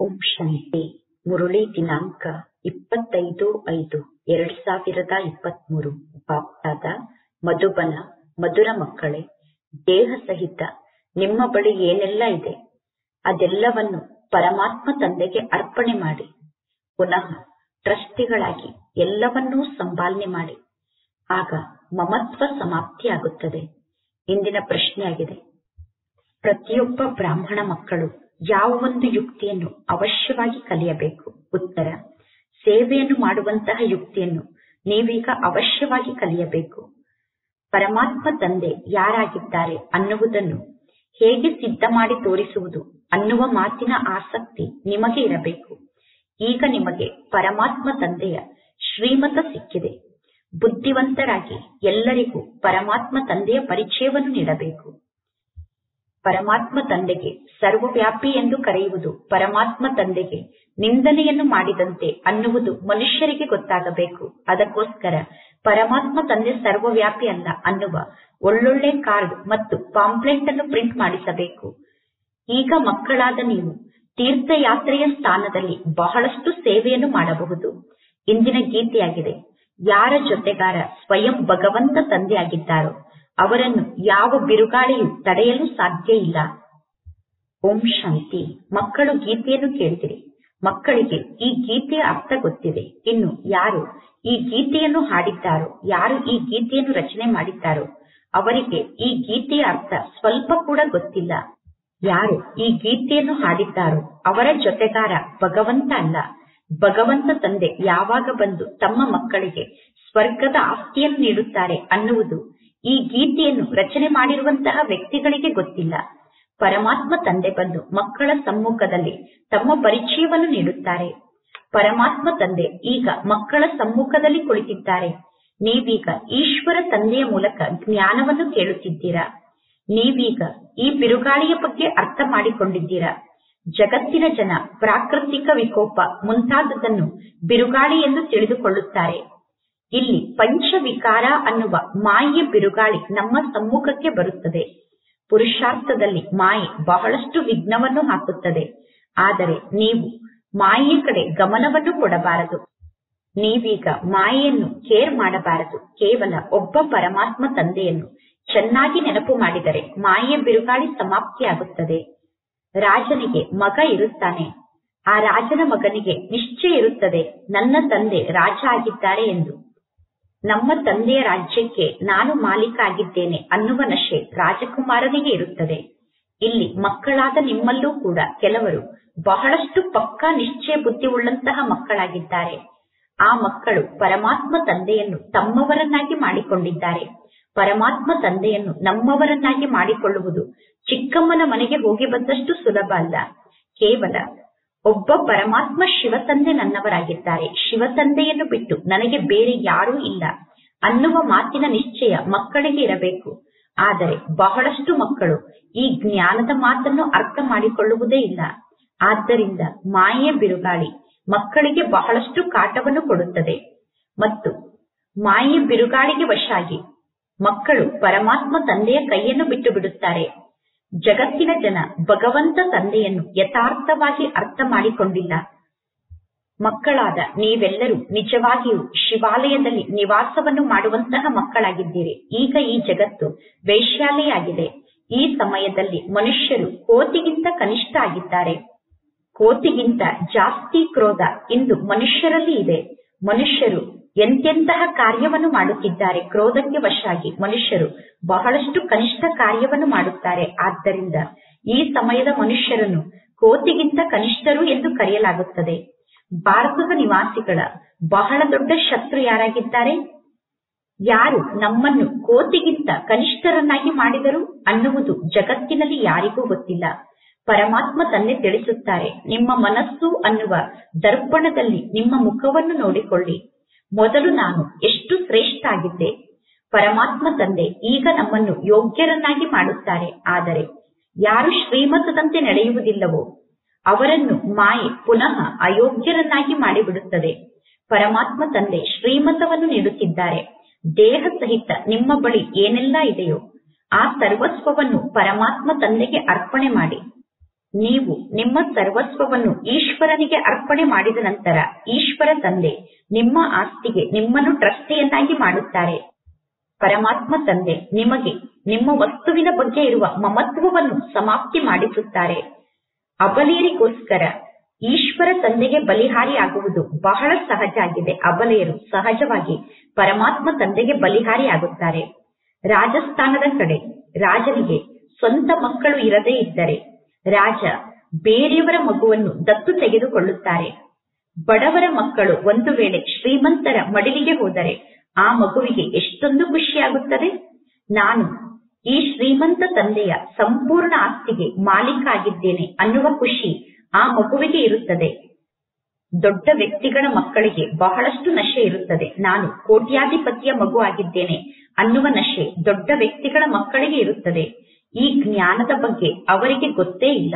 ಓಂ ಶಾಂತಿ ಮುರುಳಿ ದಿನಾಂಕ ಇಪ್ಪತ್ತೈದು ಐದು ಎರಡ್ ಸಾವಿರದ ಇಪ್ಪತ್ಮೂರು ಬಾಪ್ತಾದ ಮಧುಬನ ಮಧುರ ಮಕ್ಕಳೇ ದೇಹ ಸಹಿತ ನಿಮ್ಮ ಬಳಿ ಏನೆಲ್ಲ ಇದೆ ಅದೆಲ್ಲವನ್ನು ಪರಮಾತ್ಮ ತಂದೆಗೆ ಅರ್ಪಣೆ ಮಾಡಿ ಪುನಃ ಟ್ರಸ್ಟಿಗಳಾಗಿ ಎಲ್ಲವನ್ನೂ ಸಂಪಾಲನೆ ಮಾಡಿ ಆಗ ಮಮತ್ವ ಸಮಾಪ್ತಿಯಾಗುತ್ತದೆ ಇಂದಿನ ಪ್ರಶ್ನೆಯಾಗಿದೆ ಪ್ರತಿಯೊಬ್ಬ ಬ್ರಾಹ್ಮಣ ಮಕ್ಕಳು ಯಾವ ಒಂದು ಯುಕ್ತಿಯನ್ನು ಅವಶ್ಯವಾಗಿ ಕಲಿಯಬೇಕು ಉತ್ತರ ಸೇವೆಯನ್ನು ಮಾಡುವಂತಹ ಯುಕ್ತಿಯನ್ನು ನೀವೀಗ ಅವಶ್ಯವಾಗಿ ಕಲಿಯಬೇಕು ಪರಮಾತ್ಮ ತಂದೆ ಯಾರಾಗಿದ್ದಾರೆ ಅನ್ನುವುದನ್ನು ಹೇಗೆ ಸಿದ್ಧ ಮಾಡಿ ತೋರಿಸುವುದು ಅನ್ನುವ ಮಾತಿನ ಆಸಕ್ತಿ ನಿಮಗೆ ಇರಬೇಕು ಈಗ ನಿಮಗೆ ಪರಮಾತ್ಮ ತಂದೆಯ ಶ್ರೀಮತ ಸಿಕ್ಕಿದೆ ಬುದ್ಧಿವಂತರಾಗಿ ಎಲ್ಲರಿಗೂ ಪರಮಾತ್ಮ ತಂದೆಯ ಪರಿಚಯವನ್ನು ನೀಡಬೇಕು ಪರಮಾತ್ಮ ತಂದೆಗೆ ಸರ್ವವ್ಯಾಪಿ ಎಂದು ಕರೆಯುವುದು ಪರಮಾತ್ಮ ತಂದೆಗೆ ನಿಂದನೆಯನ್ನು ಮಾಡಿದಂತೆ ಅನ್ನುವುದು ಮನುಷ್ಯರಿಗೆ ಗೊತ್ತಾಗಬೇಕು ಅದಕ್ಕೋಸ್ಕರ ಪರಮಾತ್ಮ ತಂದೆ ಸರ್ವವ್ಯಾಪಿ ಅಲ್ಲ ಅನ್ನುವ ಒಳ್ಳೊಳ್ಳೆ ಕಾರ್ಡ್ ಮತ್ತು ಪಾಂಪ್ಲೆಟ್ ಅನ್ನು ಪ್ರಿಂಟ್ ಮಾಡಿಸಬೇಕು ಈಗ ಮಕ್ಕಳಾದ ನೀವು ತೀರ್ಥಯಾತ್ರೆಯ ಸ್ಥಾನದಲ್ಲಿ ಬಹಳಷ್ಟು ಸೇವೆಯನ್ನು ಮಾಡಬಹುದು ಇಂದಿನ ಗೀತೆಯಾಗಿದೆ ಯಾರ ಜೊತೆಗಾರ ಸ್ವಯಂ ಭಗವಂತ ತಂದೆಯಾಗಿದ್ದಾರೋ ಅವರನ್ನು ಯಾವ ಬಿರುಗಾಳಿಯೂ ತಡೆಯಲು ಸಾಧ್ಯ ಇಲ್ಲ ಓಂ ಶಾಂತಿ ಮಕ್ಕಳು ಗೀತೆಯನ್ನು ಕೇಳಿದಿರಿ ಮಕ್ಕಳಿಗೆ ಈ ಗೀತೆಯ ಅರ್ಥ ಗೊತ್ತಿದೆ ಇನ್ನು ಯಾರು ಈ ಗೀತೆಯನ್ನು ಹಾಡಿದ್ದಾರೋ ಯಾರು ಈ ಗೀತೆಯನ್ನು ರಚನೆ ಮಾಡಿದ್ದಾರೋ ಅವರಿಗೆ ಈ ಗೀತೆಯ ಅರ್ಥ ಸ್ವಲ್ಪ ಕೂಡ ಗೊತ್ತಿಲ್ಲ ಯಾರು ಈ ಗೀತೆಯನ್ನು ಹಾಡಿದ್ದಾರೋ ಅವರ ಜೊತೆಗಾರ ಭಗವಂತ ಅಲ್ಲ ಭಗವಂತ ತಂದೆ ಯಾವಾಗ ಬಂದು ತಮ್ಮ ಮಕ್ಕಳಿಗೆ ಸ್ವರ್ಗದ ಆಸ್ತಿಯನ್ನು ನೀಡುತ್ತಾರೆ ಅನ್ನುವುದು ಈ ಗೀತೆಯನ್ನು ರಚನೆ ಮಾಡಿರುವಂತಹ ವ್ಯಕ್ತಿಗಳಿಗೆ ಗೊತ್ತಿಲ್ಲ ಪರಮಾತ್ಮ ತಂದೆ ಬಂದು ಮಕ್ಕಳ ಸಮ್ಮುಖದಲ್ಲಿ ತಮ್ಮ ಪರಿಚಯವನ್ನು ನೀಡುತ್ತಾರೆ ಪರಮಾತ್ಮ ತಂದೆ ಈಗ ಮಕ್ಕಳ ಸಮ್ಮುಖದಲ್ಲಿ ಕುಳಿತಿದ್ದಾರೆ ನೀವೀಗ ಈಶ್ವರ ತಂದೆಯ ಮೂಲಕ ಜ್ಞಾನವನ್ನು ಕೇಳುತ್ತಿದ್ದೀರಾ ನೀವೀಗ ಈ ಬಿರುಗಾಳಿಯ ಬಗ್ಗೆ ಅರ್ಥ ಮಾಡಿಕೊಂಡಿದ್ದೀರಾ ಜಗತ್ತಿನ ಜನ ಪ್ರಾಕೃತಿಕ ವಿಕೋಪ ಮುಂತಾದದನ್ನು ಬಿರುಗಾಳಿ ಎಂದು ತಿಳಿದುಕೊಳ್ಳುತ್ತಾರೆ ಇಲ್ಲಿ ಪಂಚವಿಕಾರ ಅನ್ನುವ ಮಾಯೆಯ ಬಿರುಗಾಳಿ ನಮ್ಮ ಸಮ್ಮುಖಕ್ಕೆ ಬರುತ್ತದೆ ಪುರುಷಾರ್ಥದಲ್ಲಿ ಮಾಯೆ ಬಹಳಷ್ಟು ವಿಘ್ನವನ್ನು ಹಾಕುತ್ತದೆ ಆದರೆ ನೀವು ಮಾಯೆಯ ಕಡೆ ಗಮನವನ್ನು ಕೊಡಬಾರದು ನೀವೀಗ ಮಾಯೆಯನ್ನು ಕೇರ್ ಮಾಡಬಾರದು ಕೇವಲ ಒಬ್ಬ ಪರಮಾತ್ಮ ತಂದೆಯನ್ನು ಚೆನ್ನಾಗಿ ನೆನಪು ಮಾಡಿದರೆ ಮಾಯೆಯ ಬಿರುಗಾಳಿ ಸಮಾಪ್ತಿಯಾಗುತ್ತದೆ ರಾಜನಿಗೆ ಮಗ ಇರುತ್ತಾನೆ ಆ ರಾಜನ ಮಗನಿಗೆ ನಿಶ್ಚಯ ಇರುತ್ತದೆ ನನ್ನ ತಂದೆ ರಾಜ ಆಗಿದ್ದಾರೆ ಎಂದು ನಮ್ಮ ತಂದೆಯ ರಾಜ್ಯಕ್ಕೆ ನಾನು ಮಾಲೀಕ ಆಗಿದ್ದೇನೆ ಅನ್ನುವ ನಶೆ ರಾಜಕುಮಾರನಿಗೆ ಇರುತ್ತದೆ ಇಲ್ಲಿ ಮಕ್ಕಳಾದ ನಿಮ್ಮಲ್ಲೂ ಕೂಡ ಕೆಲವರು ಬಹಳಷ್ಟು ಪಕ್ಕಾ ನಿಶ್ಚಯ ಬುದ್ಧಿ ಉಳ್ಳಂತಹ ಮಕ್ಕಳಾಗಿದ್ದಾರೆ ಆ ಮಕ್ಕಳು ಪರಮಾತ್ಮ ತಂದೆಯನ್ನು ತಮ್ಮವರನ್ನಾಗಿ ಮಾಡಿಕೊಂಡಿದ್ದಾರೆ ಪರಮಾತ್ಮ ತಂದೆಯನ್ನು ನಮ್ಮವರನ್ನಾಗಿ ಮಾಡಿಕೊಳ್ಳುವುದು ಚಿಕ್ಕಮ್ಮನ ಮನೆಗೆ ಹೋಗಿ ಬಂದಷ್ಟು ಸುಲಭ ಅಲ್ಲ ಕೇವಲ ಒಬ್ಬ ಪರಮಾತ್ಮ ಶಿವತಂದೆ ನನ್ನವರಾಗಿದ್ದಾರೆ ಶಿವತಂದೆಯನ್ನು ಬಿಟ್ಟು ನನಗೆ ಬೇರೆ ಯಾರೂ ಇಲ್ಲ ಅನ್ನುವ ಮಾತಿನ ನಿಶ್ಚಯ ಮಕ್ಕಳಿಗೆ ಇರಬೇಕು ಆದರೆ ಬಹಳಷ್ಟು ಮಕ್ಕಳು ಈ ಜ್ಞಾನದ ಮಾತನ್ನು ಅರ್ಥ ಮಾಡಿಕೊಳ್ಳುವುದೇ ಇಲ್ಲ ಆದ್ದರಿಂದ ಮಾಯೆಯ ಬಿರುಗಾಳಿ ಮಕ್ಕಳಿಗೆ ಬಹಳಷ್ಟು ಕಾಟವನ್ನು ಕೊಡುತ್ತದೆ ಮತ್ತು ಮಾಯೆಯ ಬಿರುಗಾಳಿಗೆ ವಶಾಗಿ ಮಕ್ಕಳು ಪರಮಾತ್ಮ ತಂದೆಯ ಕೈಯನ್ನು ಬಿಟ್ಟು ಬಿಡುತ್ತಾರೆ ಜಗತ್ತಿನ ಜನ ಭಗವಂತ ತಂದೆಯನ್ನು ಯಥಾರ್ಥವಾಗಿ ಅರ್ಥ ಮಾಡಿಕೊಂಡಿಲ್ಲ ಮಕ್ಕಳಾದ ನೀವೆಲ್ಲರೂ ನಿಜವಾಗಿಯೂ ಶಿವಾಲಯದಲ್ಲಿ ನಿವಾಸವನ್ನು ಮಾಡುವಂತಹ ಮಕ್ಕಳಾಗಿದ್ದೀರಿ ಈಗ ಈ ಜಗತ್ತು ವೈಶ್ಯಾಲಯ ಆಗಿದೆ ಈ ಸಮಯದಲ್ಲಿ ಮನುಷ್ಯರು ಕೋತಿಗಿಂತ ಕನಿಷ್ಠ ಆಗಿದ್ದಾರೆ ಕೋತಿಗಿಂತ ಜಾಸ್ತಿ ಕ್ರೋಧ ಇಂದು ಮನುಷ್ಯರಲ್ಲಿ ಇದೆ ಮನುಷ್ಯರು ಎಂತೆಂತಹ ಕಾರ್ಯವನ್ನು ಮಾಡುತ್ತಿದ್ದಾರೆ ಕ್ರೋಧಕ್ಕೆ ವಶಾಗಿ ಮನುಷ್ಯರು ಬಹಳಷ್ಟು ಕನಿಷ್ಠ ಕಾರ್ಯವನ್ನು ಮಾಡುತ್ತಾರೆ ಆದ್ದರಿಂದ ಈ ಸಮಯದ ಮನುಷ್ಯರನ್ನು ಕೋತಿಗಿಂತ ಕನಿಷ್ಠರು ಎಂದು ಕರೆಯಲಾಗುತ್ತದೆ ಭಾರತದ ನಿವಾಸಿಗಳ ಬಹಳ ದೊಡ್ಡ ಶತ್ರು ಯಾರಾಗಿದ್ದಾರೆ ಯಾರು ನಮ್ಮನ್ನು ಕೋತಿಗಿಂತ ಕನಿಷ್ಠರನ್ನಾಗಿ ಮಾಡಿದರು ಅನ್ನುವುದು ಜಗತ್ತಿನಲ್ಲಿ ಯಾರಿಗೂ ಗೊತ್ತಿಲ್ಲ ಪರಮಾತ್ಮ ತಂದೆ ತಿಳಿಸುತ್ತಾರೆ ನಿಮ್ಮ ಮನಸ್ಸು ಅನ್ನುವ ದರ್ಪಣದಲ್ಲಿ ನಿಮ್ಮ ಮುಖವನ್ನು ನೋಡಿಕೊಳ್ಳಿ ಮೊದಲು ನಾನು ಎಷ್ಟು ಶ್ರೇಷ್ಠ ಆಗಿದ್ದೆ ಪರಮಾತ್ಮ ತಂದೆ ಈಗ ನಮ್ಮನ್ನು ಯೋಗ್ಯರನ್ನಾಗಿ ಮಾಡುತ್ತಾರೆ ಆದರೆ ಯಾರು ಶ್ರೀಮತದಂತೆ ನಡೆಯುವುದಿಲ್ಲವೋ ಅವರನ್ನು ಮಾಯೆ ಪುನಃ ಅಯೋಗ್ಯರನ್ನಾಗಿ ಮಾಡಿಬಿಡುತ್ತದೆ ಪರಮಾತ್ಮ ತಂದೆ ಶ್ರೀಮತವನ್ನು ನೀಡುತ್ತಿದ್ದಾರೆ ದೇಹ ಸಹಿತ ನಿಮ್ಮ ಬಳಿ ಏನೆಲ್ಲ ಇದೆಯೋ ಆ ಸರ್ವಸ್ವವನ್ನು ಪರಮಾತ್ಮ ತಂದೆಗೆ ಅರ್ಪಣೆ ಮಾಡಿ ನೀವು ನಿಮ್ಮ ಸರ್ವಸ್ವವನ್ನು ಈಶ್ವರನಿಗೆ ಅರ್ಪಣೆ ಮಾಡಿದ ನಂತರ ಈಶ್ವರ ತಂದೆ ನಿಮ್ಮ ಆಸ್ತಿಗೆ ನಿಮ್ಮನ್ನು ಟ್ರಸ್ಟಿಯನ್ನಾಗಿ ಮಾಡುತ್ತಾರೆ ಪರಮಾತ್ಮ ತಂದೆ ನಿಮಗೆ ನಿಮ್ಮ ವಸ್ತುವಿನ ಬಗ್ಗೆ ಇರುವ ಮಮತ್ವವನ್ನು ಸಮಾಪ್ತಿ ಮಾಡಿಸುತ್ತಾರೆ ಅಬಲೆಯರಿಗೋಸ್ಕರ ಈಶ್ವರ ತಂದೆಗೆ ಬಲಿಹಾರಿಯಾಗುವುದು ಬಹಳ ಸಹಜ ಆಗಿದೆ ಅಬಲೆಯರು ಸಹಜವಾಗಿ ಪರಮಾತ್ಮ ತಂದೆಗೆ ಬಲಿಹಾರಿಯಾಗುತ್ತಾರೆ ರಾಜಸ್ಥಾನದ ಕಡೆ ರಾಜನಿಗೆ ಸ್ವಂತ ಮಕ್ಕಳು ಇರದೇ ಇದ್ದರೆ ರಾಜ ಬೇರೆಯವರ ಮಗುವನ್ನು ದತ್ತು ತೆಗೆದುಕೊಳ್ಳುತ್ತಾರೆ ಬಡವರ ಮಕ್ಕಳು ಒಂದು ವೇಳೆ ಶ್ರೀಮಂತರ ಮಡಿಲಿಗೆ ಹೋದರೆ ಆ ಮಗುವಿಗೆ ಎಷ್ಟೊಂದು ಖುಷಿಯಾಗುತ್ತದೆ ನಾನು ಈ ಶ್ರೀಮಂತ ತಂದೆಯ ಸಂಪೂರ್ಣ ಆಸ್ತಿಗೆ ಮಾಲೀಕ ಆಗಿದ್ದೇನೆ ಅನ್ನುವ ಖುಷಿ ಆ ಮಗುವಿಗೆ ಇರುತ್ತದೆ ದೊಡ್ಡ ವ್ಯಕ್ತಿಗಳ ಮಕ್ಕಳಿಗೆ ಬಹಳಷ್ಟು ನಶೆ ಇರುತ್ತದೆ ನಾನು ಕೋಟ್ಯಾಧಿಪತಿಯ ಮಗು ಆಗಿದ್ದೇನೆ ಅನ್ನುವ ನಶೆ ದೊಡ್ಡ ವ್ಯಕ್ತಿಗಳ ಮಕ್ಕಳಿಗೆ ಇರುತ್ತದೆ ಈ ಜ್ಞಾನದ ಬಗ್ಗೆ ಅವರಿಗೆ ಗೊತ್ತೇ ಇಲ್ಲ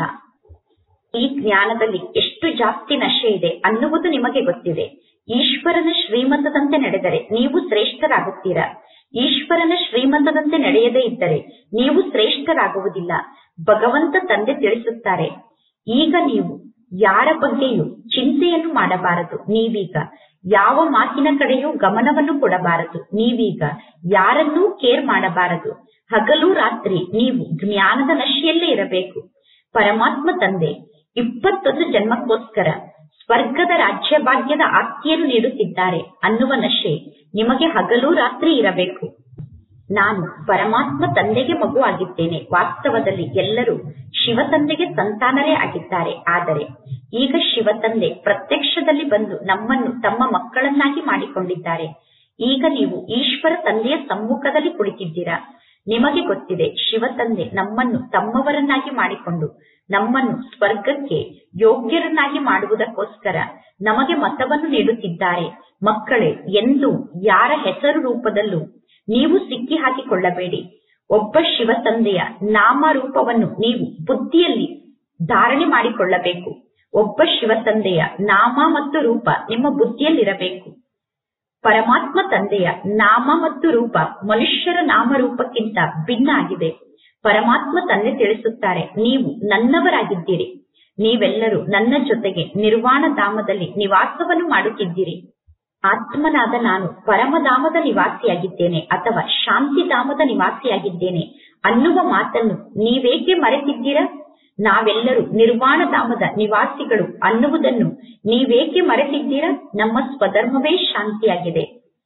ಈ ಜ್ಞಾನದಲ್ಲಿ ಎಷ್ಟು ಜಾಸ್ತಿ ನಶೆ ಇದೆ ಅನ್ನುವುದು ನಿಮಗೆ ಗೊತ್ತಿದೆ ಈಶ್ವರನ ಶ್ರೀಮಂತದಂತೆ ನಡೆದರೆ ನೀವು ಶ್ರೇಷ್ಠರಾಗುತ್ತೀರಾ ಈಶ್ವರನ ಶ್ರೀಮಂತದಂತೆ ನಡೆಯದೇ ಇದ್ದರೆ ನೀವು ಶ್ರೇಷ್ಠರಾಗುವುದಿಲ್ಲ ಭಗವಂತ ತಂದೆ ತಿಳಿಸುತ್ತಾರೆ ಈಗ ನೀವು ಯಾರ ಬಗ್ಗೆಯೂ ಚಿಂತೆಯನ್ನು ಮಾಡಬಾರದು ನೀವೀಗ ಯಾವ ಮಾತಿನ ಕಡೆಯೂ ಗಮನವನ್ನು ಕೊಡಬಾರದು ನೀವೀಗ ಯಾರನ್ನೂ ಕೇರ್ ಮಾಡಬಾರದು ಹಗಲು ರಾತ್ರಿ ನೀವು ಜ್ಞಾನದ ನಶೆಯಲ್ಲೇ ಇರಬೇಕು ಪರಮಾತ್ಮ ತಂದೆ ಇಪ್ಪತ್ತೊಂದು ಜನ್ಮಕ್ಕೋಸ್ಕರ ಸ್ವರ್ಗದ ರಾಜ್ಯಭಾಗ್ಯದ ಆಸ್ತಿಯನ್ನು ನೀಡುತ್ತಿದ್ದಾರೆ ಅನ್ನುವ ನಶೆ ನಿಮಗೆ ಹಗಲು ರಾತ್ರಿ ಇರಬೇಕು ನಾನು ಪರಮಾತ್ಮ ತಂದೆಗೆ ಮಗು ಆಗಿದ್ದೇನೆ ವಾಸ್ತವದಲ್ಲಿ ಎಲ್ಲರೂ ಶಿವ ತಂದೆಗೆ ಸಂತಾನರೇ ಆಗಿದ್ದಾರೆ ಆದರೆ ಈಗ ಶಿವ ತಂದೆ ಪ್ರತ್ಯಕ್ಷದಲ್ಲಿ ಬಂದು ನಮ್ಮನ್ನು ತಮ್ಮ ಮಕ್ಕಳನ್ನಾಗಿ ಮಾಡಿಕೊಂಡಿದ್ದಾರೆ ಈಗ ನೀವು ಈಶ್ವರ ತಂದೆಯ ಸಮ್ಮುಖದಲ್ಲಿ ಕುಳಿತಿದ್ದೀರಾ ನಿಮಗೆ ಗೊತ್ತಿದೆ ಶಿವ ತಂದೆ ನಮ್ಮನ್ನು ತಮ್ಮವರನ್ನಾಗಿ ಮಾಡಿಕೊಂಡು ನಮ್ಮನ್ನು ಸ್ವರ್ಗಕ್ಕೆ ಯೋಗ್ಯರನ್ನಾಗಿ ಮಾಡುವುದಕ್ಕೋಸ್ಕರ ನಮಗೆ ಮತವನ್ನು ನೀಡುತ್ತಿದ್ದಾರೆ ಮಕ್ಕಳೇ ಎಂದು ಯಾರ ಹೆಸರು ರೂಪದಲ್ಲೂ ನೀವು ಸಿಕ್ಕಿ ಹಾಕಿಕೊಳ್ಳಬೇಡಿ ಒಬ್ಬ ಶಿವ ತಂದೆಯ ನಾಮ ರೂಪವನ್ನು ನೀವು ಬುದ್ಧಿಯಲ್ಲಿ ಧಾರಣೆ ಮಾಡಿಕೊಳ್ಳಬೇಕು ಒಬ್ಬ ಶಿವ ತಂದೆಯ ನಾಮ ಮತ್ತು ರೂಪ ನಿಮ್ಮ ಬುದ್ಧಿಯಲ್ಲಿರಬೇಕು ಪರಮಾತ್ಮ ತಂದೆಯ ನಾಮ ಮತ್ತು ರೂಪ ಮನುಷ್ಯರ ನಾಮರೂಪಕ್ಕಿಂತ ಭಿನ್ನ ಆಗಿದೆ ಪರಮಾತ್ಮ ತಂದೆ ತಿಳಿಸುತ್ತಾರೆ ನೀವು ನನ್ನವರಾಗಿದ್ದೀರಿ ನೀವೆಲ್ಲರೂ ನನ್ನ ಜೊತೆಗೆ ನಿರ್ವಾಣ ಧಾಮದಲ್ಲಿ ನಿವಾಸವನ್ನು ಮಾಡುತ್ತಿದ್ದೀರಿ ಆತ್ಮನಾದ ನಾನು ಪರಮಧಾಮದ ನಿವಾಸಿಯಾಗಿದ್ದೇನೆ ಅಥವಾ ಶಾಂತಿಧಾಮದ ನಿವಾಸಿಯಾಗಿದ್ದೇನೆ ಅನ್ನುವ ಮಾತನ್ನು ನೀವೇಕೆ ಮರೆತಿದ್ದೀರಾ ನಾವೆಲ್ಲರೂ ನಿರ್ವಾಣ ಧಾಮದ ನಿವಾಸಿಗಳು ಅನ್ನುವುದನ್ನು ನೀವೇಕೆ ಮರೆತಿದ್ದೀರಾ ನಮ್ಮ ಸ್ವಧರ್ಮವೇ ಶಾಂತಿಯಾಗಿದೆ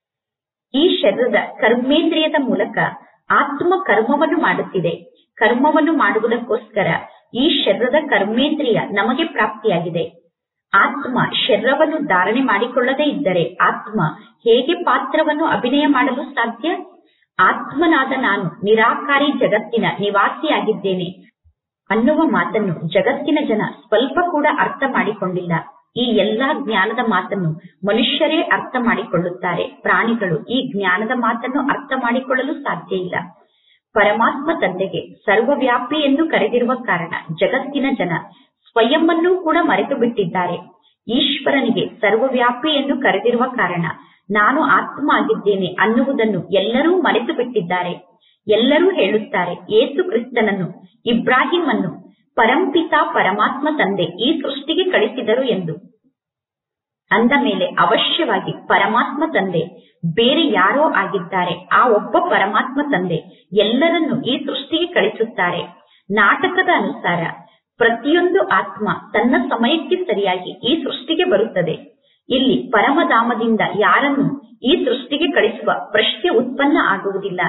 ಈ ಶರೀರದ ಕರ್ಮೇಂದ್ರಿಯದ ಮೂಲಕ ಆತ್ಮ ಕರ್ಮವನ್ನು ಮಾಡುತ್ತಿದೆ ಕರ್ಮವನ್ನು ಮಾಡುವುದಕ್ಕೋಸ್ಕರ ಈ ಶರೀರದ ಕರ್ಮೇಂದ್ರಿಯ ನಮಗೆ ಪ್ರಾಪ್ತಿಯಾಗಿದೆ ಆತ್ಮ ಶರೀರವನ್ನು ಧಾರಣೆ ಮಾಡಿಕೊಳ್ಳದೇ ಇದ್ದರೆ ಆತ್ಮ ಹೇಗೆ ಪಾತ್ರವನ್ನು ಅಭಿನಯ ಮಾಡಲು ಸಾಧ್ಯ ಆತ್ಮನಾದ ನಾನು ನಿರಾಕಾರಿ ಜಗತ್ತಿನ ನಿವಾಸಿಯಾಗಿದ್ದೇನೆ ಅನ್ನುವ ಮಾತನ್ನು ಜಗತ್ತಿನ ಜನ ಸ್ವಲ್ಪ ಕೂಡ ಅರ್ಥ ಮಾಡಿಕೊಂಡಿಲ್ಲ ಈ ಎಲ್ಲಾ ಜ್ಞಾನದ ಮಾತನ್ನು ಮನುಷ್ಯರೇ ಅರ್ಥ ಮಾಡಿಕೊಳ್ಳುತ್ತಾರೆ ಪ್ರಾಣಿಗಳು ಈ ಜ್ಞಾನದ ಮಾತನ್ನು ಅರ್ಥ ಮಾಡಿಕೊಳ್ಳಲು ಸಾಧ್ಯ ಇಲ್ಲ ಪರಮಾತ್ಮ ತಂದೆಗೆ ಸರ್ವವ್ಯಾಪಿ ಎಂದು ಕರೆದಿರುವ ಕಾರಣ ಜಗತ್ತಿನ ಜನ ಸ್ವಯಂವನ್ನೂ ಕೂಡ ಮರೆತು ಬಿಟ್ಟಿದ್ದಾರೆ ಈಶ್ವರನಿಗೆ ಸರ್ವವ್ಯಾಪಿ ಎಂದು ಕರೆದಿರುವ ಕಾರಣ ನಾನು ಆತ್ಮ ಆಗಿದ್ದೇನೆ ಅನ್ನುವುದನ್ನು ಎಲ್ಲರೂ ಮರೆತು ಬಿಟ್ಟಿದ್ದಾರೆ ಎಲ್ಲರೂ ಹೇಳುತ್ತಾರೆ ಏಸು ಕ್ರಿಸ್ತನನ್ನು ಇಬ್ರಾಹಿಮನ್ನು ಪರಂಪಿತ ಪರಮಾತ್ಮ ತಂದೆ ಈ ಸೃಷ್ಟಿಗೆ ಕಳಿಸಿದರು ಎಂದು ಅಂದ ಮೇಲೆ ಅವಶ್ಯವಾಗಿ ಪರಮಾತ್ಮ ತಂದೆ ಬೇರೆ ಯಾರೋ ಆಗಿದ್ದಾರೆ ಆ ಒಬ್ಬ ಪರಮಾತ್ಮ ತಂದೆ ಎಲ್ಲರನ್ನು ಈ ಸೃಷ್ಟಿಗೆ ಕಳಿಸುತ್ತಾರೆ ನಾಟಕದ ಅನುಸಾರ ಪ್ರತಿಯೊಂದು ಆತ್ಮ ತನ್ನ ಸಮಯಕ್ಕೆ ಸರಿಯಾಗಿ ಈ ಸೃಷ್ಟಿಗೆ ಬರುತ್ತದೆ ಇಲ್ಲಿ ಪರಮಧಾಮದಿಂದ ಯಾರನ್ನು ಈ ಸೃಷ್ಟಿಗೆ ಕಳಿಸುವ ಪ್ರಶ್ನೆ ಉತ್ಪನ್ನ ಆಗುವುದಿಲ್ಲ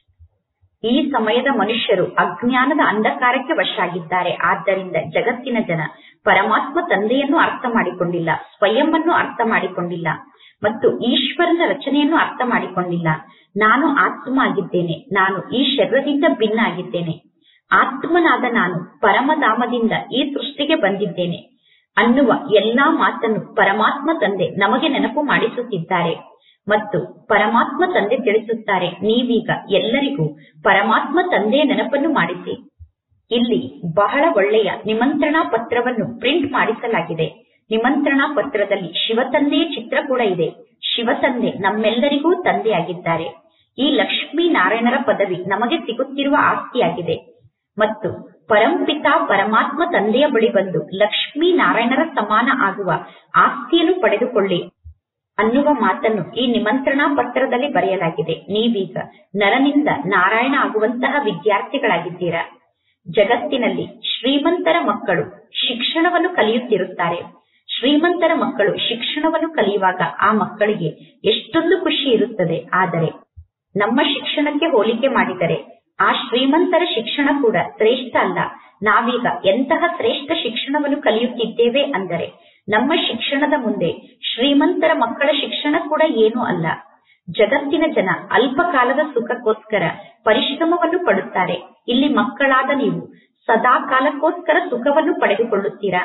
ಈ ಸಮಯದ ಮನುಷ್ಯರು ಅಜ್ಞಾನದ ಅಂಧಕಾರಕ್ಕೆ ವಶಾಗಿದ್ದಾರೆ ಆದ್ದರಿಂದ ಜಗತ್ತಿನ ಜನ ಪರಮಾತ್ಮ ತಂದೆಯನ್ನು ಅರ್ಥ ಮಾಡಿಕೊಂಡಿಲ್ಲ ಸ್ವಯಂವನ್ನು ಅರ್ಥ ಮಾಡಿಕೊಂಡಿಲ್ಲ ಮತ್ತು ಈಶ್ವರನ ರಚನೆಯನ್ನು ಅರ್ಥ ಮಾಡಿಕೊಂಡಿಲ್ಲ ನಾನು ಆತ್ಮ ಆಗಿದ್ದೇನೆ ನಾನು ಈ ಶರೀರದಿಂದ ಭಿನ್ನ ಆಗಿದ್ದೇನೆ ಆತ್ಮನಾದ ನಾನು ಪರಮಧಾಮದಿಂದ ಈ ಸೃಷ್ಟಿಗೆ ಬಂದಿದ್ದೇನೆ ಅನ್ನುವ ಎಲ್ಲಾ ಮಾತನ್ನು ಪರಮಾತ್ಮ ತಂದೆ ನಮಗೆ ನೆನಪು ಮಾಡಿಸುತ್ತಿದ್ದಾರೆ ಮತ್ತು ಪರಮಾತ್ಮ ತಂದೆ ತಿಳಿಸುತ್ತಾರೆ ನೀವೀಗ ಎಲ್ಲರಿಗೂ ಪರಮಾತ್ಮ ತಂದೆಯ ನೆನಪನ್ನು ಮಾಡಿಸಿ ಇಲ್ಲಿ ಬಹಳ ಒಳ್ಳೆಯ ನಿಮಂತ್ರಣಾ ಪತ್ರವನ್ನು ಪ್ರಿಂಟ್ ಮಾಡಿಸಲಾಗಿದೆ ನಿಮಂತ್ರಣಾ ಪತ್ರದಲ್ಲಿ ಶಿವತಂದೆಯ ಚಿತ್ರ ಕೂಡ ಇದೆ ಶಿವತಂದೆ ನಮ್ಮೆಲ್ಲರಿಗೂ ತಂದೆಯಾಗಿದ್ದಾರೆ ಈ ಲಕ್ಷ್ಮೀ ನಾರಾಯಣರ ಪದವಿ ನಮಗೆ ಸಿಗುತ್ತಿರುವ ಆಸ್ತಿಯಾಗಿದೆ ಮತ್ತು ಪರಂಪಿತ ಪರಮಾತ್ಮ ತಂದೆಯ ಬಳಿ ಬಂದು ಲಕ್ಷ್ಮೀ ನಾರಾಯಣರ ಸಮಾನ ಆಗುವ ಆಸ್ತಿಯನ್ನು ಪಡೆದುಕೊಳ್ಳಿ ಅನ್ನುವ ಮಾತನ್ನು ಈ ನಿಮಂತ್ರಣಾ ಪತ್ರದಲ್ಲಿ ಬರೆಯಲಾಗಿದೆ ನೀವೀಗ ನರನಿಂದ ನಾರಾಯಣ ಆಗುವಂತಹ ವಿದ್ಯಾರ್ಥಿಗಳಾಗಿದ್ದೀರಾ ಜಗತ್ತಿನಲ್ಲಿ ಶ್ರೀಮಂತರ ಮಕ್ಕಳು ಶಿಕ್ಷಣವನ್ನು ಕಲಿಯುತ್ತಿರುತ್ತಾರೆ ಶ್ರೀಮಂತರ ಮಕ್ಕಳು ಶಿಕ್ಷಣವನ್ನು ಕಲಿಯುವಾಗ ಆ ಮಕ್ಕಳಿಗೆ ಎಷ್ಟೊಂದು ಖುಷಿ ಇರುತ್ತದೆ ಆದರೆ ನಮ್ಮ ಶಿಕ್ಷಣಕ್ಕೆ ಹೋಲಿಕೆ ಮಾಡಿದರೆ ಆ ಶ್ರೀಮಂತರ ಶಿಕ್ಷಣ ಕೂಡ ಶ್ರೇಷ್ಠ ಅಲ್ಲ ನಾವೀಗ ಎಂತಹ ಶ್ರೇಷ್ಠ ಶಿಕ್ಷಣವನ್ನು ಕಲಿಯುತ್ತಿದ್ದೇವೆ ಅಂದರೆ ನಮ್ಮ ಶಿಕ್ಷಣದ ಮುಂದೆ ಶ್ರೀಮಂತರ ಮಕ್ಕಳ ಶಿಕ್ಷಣ ಕೂಡ ಏನೂ ಅಲ್ಲ ಜಗತ್ತಿನ ಜನ ಅಲ್ಪ ಕಾಲದ ಸುಖಕ್ಕೋಸ್ಕರ ಪರಿಶ್ರಮವನ್ನು ಪಡುತ್ತಾರೆ ಇಲ್ಲಿ ಮಕ್ಕಳಾದ ನೀವು ಸದಾ ಕಾಲಕ್ಕೋಸ್ಕರ ಸುಖವನ್ನು ಪಡೆದುಕೊಳ್ಳುತ್ತೀರಾ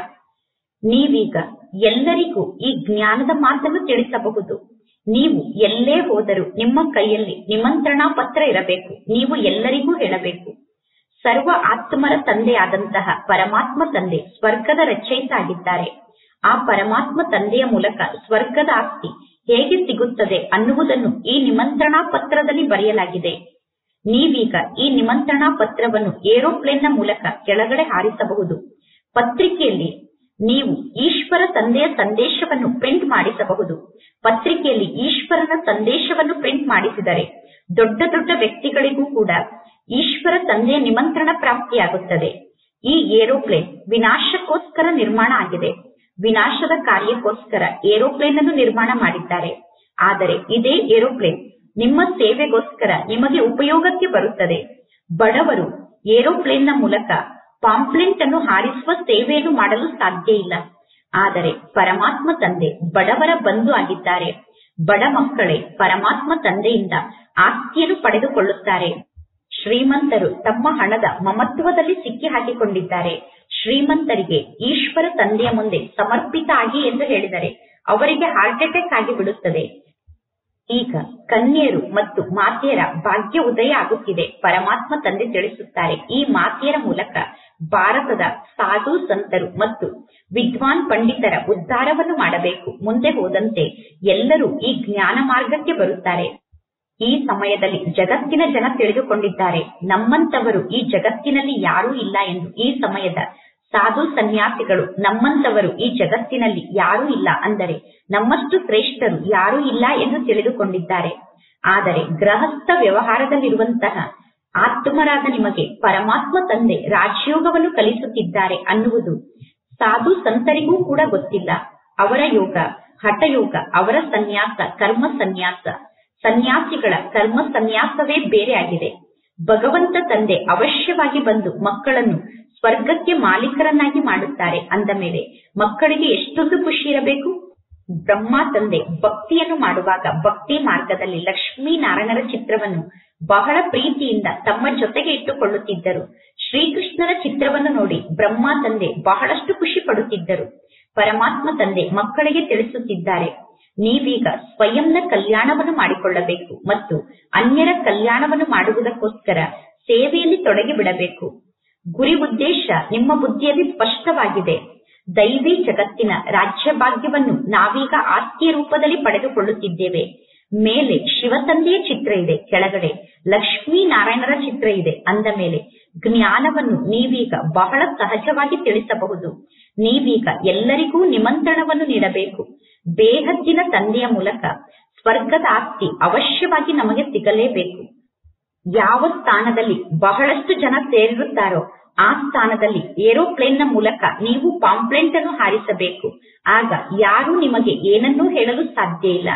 ನೀವೀಗ ಎಲ್ಲರಿಗೂ ಈ ಜ್ಞಾನದ ಮಾತನ್ನು ತಿಳಿಸಬಹುದು ನೀವು ಎಲ್ಲೇ ಹೋದರೂ ನಿಮ್ಮ ಕೈಯಲ್ಲಿ ನಿಮಂತ್ರಣಾ ಪತ್ರ ಇರಬೇಕು ನೀವು ಎಲ್ಲರಿಗೂ ಹೇಳಬೇಕು ಸರ್ವ ಆತ್ಮರ ತಂದೆಯಾದಂತಹ ಪರಮಾತ್ಮ ತಂದೆ ಸ್ವರ್ಗದ ರಚಯಿತ ಆಗಿದ್ದಾರೆ ಆ ಪರಮಾತ್ಮ ತಂದೆಯ ಮೂಲಕ ಸ್ವರ್ಗದ ಆಸ್ತಿ ಹೇಗೆ ಸಿಗುತ್ತದೆ ಅನ್ನುವುದನ್ನು ಈ ನಿಮಂತ್ರಣಾ ಪತ್ರದಲ್ಲಿ ಬರೆಯಲಾಗಿದೆ ನೀವೀಗ ಈ ನಿಮಂತ್ರಣಾ ಪತ್ರವನ್ನು ಏರೋಪ್ಲೇನ್ನ ಮೂಲಕ ಕೆಳಗಡೆ ಹಾರಿಸಬಹುದು ಪತ್ರಿಕೆಯಲ್ಲಿ ನೀವು ಈಶ್ವರ ತಂದೆಯ ಸಂದೇಶವನ್ನು ಪ್ರಿಂಟ್ ಮಾಡಿಸಬಹುದು ಪತ್ರಿಕೆಯಲ್ಲಿ ಈಶ್ವರನ ಸಂದೇಶವನ್ನು ಪ್ರಿಂಟ್ ಮಾಡಿಸಿದರೆ ದೊಡ್ಡ ದೊಡ್ಡ ವ್ಯಕ್ತಿಗಳಿಗೂ ಕೂಡ ಈಶ್ವರ ತಂದೆಯ ನಿಮಂತ್ರಣ ಪ್ರಾಪ್ತಿಯಾಗುತ್ತದೆ ಈ ಏರೋಪ್ಲೇನ್ ವಿನಾಶಕ್ಕೋಸ್ಕರ ನಿರ್ಮಾಣ ಆಗಿದೆ ವಿನಾಶದ ಕಾರ್ಯಕ್ಕೋಸ್ಕರ ಏರೋಪ್ಲೇನ್ ಅನ್ನು ನಿರ್ಮಾಣ ಮಾಡಿದ್ದಾರೆ ಆದರೆ ಇದೇ ಏರೋಪ್ಲೇನ್ ನಿಮ್ಮ ಸೇವೆಗೋಸ್ಕರ ನಿಮಗೆ ಉಪಯೋಗಕ್ಕೆ ಬರುತ್ತದೆ ಬಡವರು ಏರೋಪ್ಲೇನ್ನ ಮೂಲಕ ಪಾಂಪ್ಲೆಂಟ್ ಅನ್ನು ಹಾರಿಸುವ ಸೇವೆಯನ್ನು ಮಾಡಲು ಸಾಧ್ಯ ಇಲ್ಲ ಆದರೆ ಪರಮಾತ್ಮ ತಂದೆ ಬಡವರ ಬಂಧು ಆಗಿದ್ದಾರೆ ಬಡ ಮಕ್ಕಳೇ ಪರಮಾತ್ಮ ತಂದೆಯಿಂದ ಆಸ್ತಿಯನ್ನು ಪಡೆದುಕೊಳ್ಳುತ್ತಾರೆ ಶ್ರೀಮಂತರು ತಮ್ಮ ಹಣದ ಮಮತ್ವದಲ್ಲಿ ಸಿಕ್ಕಿ ಹಾಕಿಕೊಂಡಿದ್ದಾರೆ ಶ್ರೀಮಂತರಿಗೆ ಈಶ್ವರ ತಂದೆಯ ಮುಂದೆ ಸಮರ್ಪಿತ ಆಗಿ ಎಂದು ಹೇಳಿದರೆ ಅವರಿಗೆ ಹಾರ್ಟ್ ಅಟ್ಯಾಕ್ ಆಗಿ ಬಿಡುತ್ತದೆ ಈಗ ಕನ್ಯರು ಮತ್ತು ಮಾತೆಯರ ಭಾಗ್ಯ ಉದಯ ಆಗುತ್ತಿದೆ ಪರಮಾತ್ಮ ತಂದೆ ತಿಳಿಸುತ್ತಾರೆ ಈ ಮಾತೆಯರ ಮೂಲಕ ಭಾರತದ ಸಾಧು ಸಂತರು ಮತ್ತು ವಿದ್ವಾನ್ ಪಂಡಿತರ ಉದ್ಧಾರವನ್ನು ಮಾಡಬೇಕು ಮುಂದೆ ಹೋದಂತೆ ಎಲ್ಲರೂ ಈ ಜ್ಞಾನ ಮಾರ್ಗಕ್ಕೆ ಬರುತ್ತಾರೆ ಈ ಸಮಯದಲ್ಲಿ ಜಗತ್ತಿನ ಜನ ತಿಳಿದುಕೊಂಡಿದ್ದಾರೆ ನಮ್ಮಂತವರು ಈ ಜಗತ್ತಿನಲ್ಲಿ ಯಾರೂ ಇಲ್ಲ ಎಂದು ಈ ಸಮಯದ ಸಾಧು ಸನ್ಯಾಸಿಗಳು ನಮ್ಮಂತವರು ಈ ಜಗತ್ತಿನಲ್ಲಿ ಯಾರೂ ಇಲ್ಲ ಅಂದರೆ ನಮ್ಮಷ್ಟು ಶ್ರೇಷ್ಠರು ಯಾರೂ ಇಲ್ಲ ಎಂದು ತಿಳಿದುಕೊಂಡಿದ್ದಾರೆ ಆದರೆ ಗೃಹಸ್ಥ ವ್ಯವಹಾರದಲ್ಲಿರುವಂತಹ ಆತ್ಮರಾದ ನಿಮಗೆ ಪರಮಾತ್ಮ ತಂದೆ ರಾಜಯೋಗವನ್ನು ಕಲಿಸುತ್ತಿದ್ದಾರೆ ಅನ್ನುವುದು ಸಾಧು ಸಂತರಿಗೂ ಕೂಡ ಗೊತ್ತಿಲ್ಲ ಅವರ ಯೋಗ ಹಠಯೋಗ ಅವರ ಸನ್ಯಾಸ ಕರ್ಮ ಸನ್ಯಾಸ ಸನ್ಯಾಸಿಗಳ ಕರ್ಮ ಸನ್ಯಾಸವೇ ಬೇರೆ ಆಗಿದೆ ಭಗವಂತ ತಂದೆ ಅವಶ್ಯವಾಗಿ ಬಂದು ಮಕ್ಕಳನ್ನು ಸ್ವರ್ಗಕ್ಕೆ ಮಾಲೀಕರನ್ನಾಗಿ ಮಾಡುತ್ತಾರೆ ಅಂದ ಮೇಲೆ ಮಕ್ಕಳಿಗೆ ಎಷ್ಟೊಂದು ಖುಷಿ ಇರಬೇಕು ಬ್ರಹ್ಮ ತಂದೆ ಭಕ್ತಿಯನ್ನು ಮಾಡುವಾಗ ಭಕ್ತಿ ಮಾರ್ಗದಲ್ಲಿ ಲಕ್ಷ್ಮೀ ನಾರಾಯಣರ ಚಿತ್ರವನ್ನು ಬಹಳ ಪ್ರೀತಿಯಿಂದ ತಮ್ಮ ಜೊತೆಗೆ ಇಟ್ಟುಕೊಳ್ಳುತ್ತಿದ್ದರು ಶ್ರೀಕೃಷ್ಣರ ಚಿತ್ರವನ್ನು ನೋಡಿ ಬ್ರಹ್ಮ ತಂದೆ ಬಹಳಷ್ಟು ಖುಷಿ ಪಡುತ್ತಿದ್ದರು ಪರಮಾತ್ಮ ತಂದೆ ಮಕ್ಕಳಿಗೆ ತಿಳಿಸುತ್ತಿದ್ದಾರೆ ನೀವೀಗ ಸ್ವಯಂನ ಕಲ್ಯಾಣವನ್ನು ಮಾಡಿಕೊಳ್ಳಬೇಕು ಮತ್ತು ಅನ್ಯರ ಕಲ್ಯಾಣವನ್ನು ಮಾಡುವುದಕ್ಕೋಸ್ಕರ ಸೇವೆಯಲ್ಲಿ ತೊಡಗಿ ಬಿಡಬೇಕು ಗುರಿ ಉದ್ದೇಶ ನಿಮ್ಮ ಬುದ್ಧಿಯಲ್ಲಿ ಸ್ಪಷ್ಟವಾಗಿದೆ ದೈವಿ ಜಗತ್ತಿನ ರಾಜ್ಯ ಭಾಗ್ಯವನ್ನು ನಾವೀಗ ಆಸ್ತಿಯ ರೂಪದಲ್ಲಿ ಪಡೆದುಕೊಳ್ಳುತ್ತಿದ್ದೇವೆ ಮೇಲೆ ಶಿವತಂದೆಯ ಚಿತ್ರ ಇದೆ ಕೆಳಗಡೆ ಲಕ್ಷ್ಮೀ ನಾರಾಯಣರ ಚಿತ್ರ ಇದೆ ಅಂದ ಮೇಲೆ ಜ್ಞಾನವನ್ನು ನೀವೀಗ ಬಹಳ ಸಹಜವಾಗಿ ತಿಳಿಸಬಹುದು ನೀವೀಗ ಎಲ್ಲರಿಗೂ ನಿಮಂತ್ರಣವನ್ನು ನೀಡಬೇಕು ಬೇಹದ್ದಿನ ತಂದೆಯ ಮೂಲಕ ಸ್ವರ್ಗದ ಆಸ್ತಿ ಅವಶ್ಯವಾಗಿ ನಮಗೆ ಸಿಗಲೇಬೇಕು ಯಾವ ಸ್ಥಾನದಲ್ಲಿ ಬಹಳಷ್ಟು ಜನ ಸೇರಿರುತ್ತಾರೋ ಆ ಸ್ಥಾನದಲ್ಲಿ ಏರೋಪ್ಲೇನ್ನ ಮೂಲಕ ನೀವು ಪಾಂಪ್ಲೆಂಟ್ ಅನ್ನು ಹಾರಿಸಬೇಕು ಆಗ ಯಾರೂ ನಿಮಗೆ ಏನನ್ನೂ ಹೇಳಲು ಸಾಧ್ಯ ಇಲ್ಲ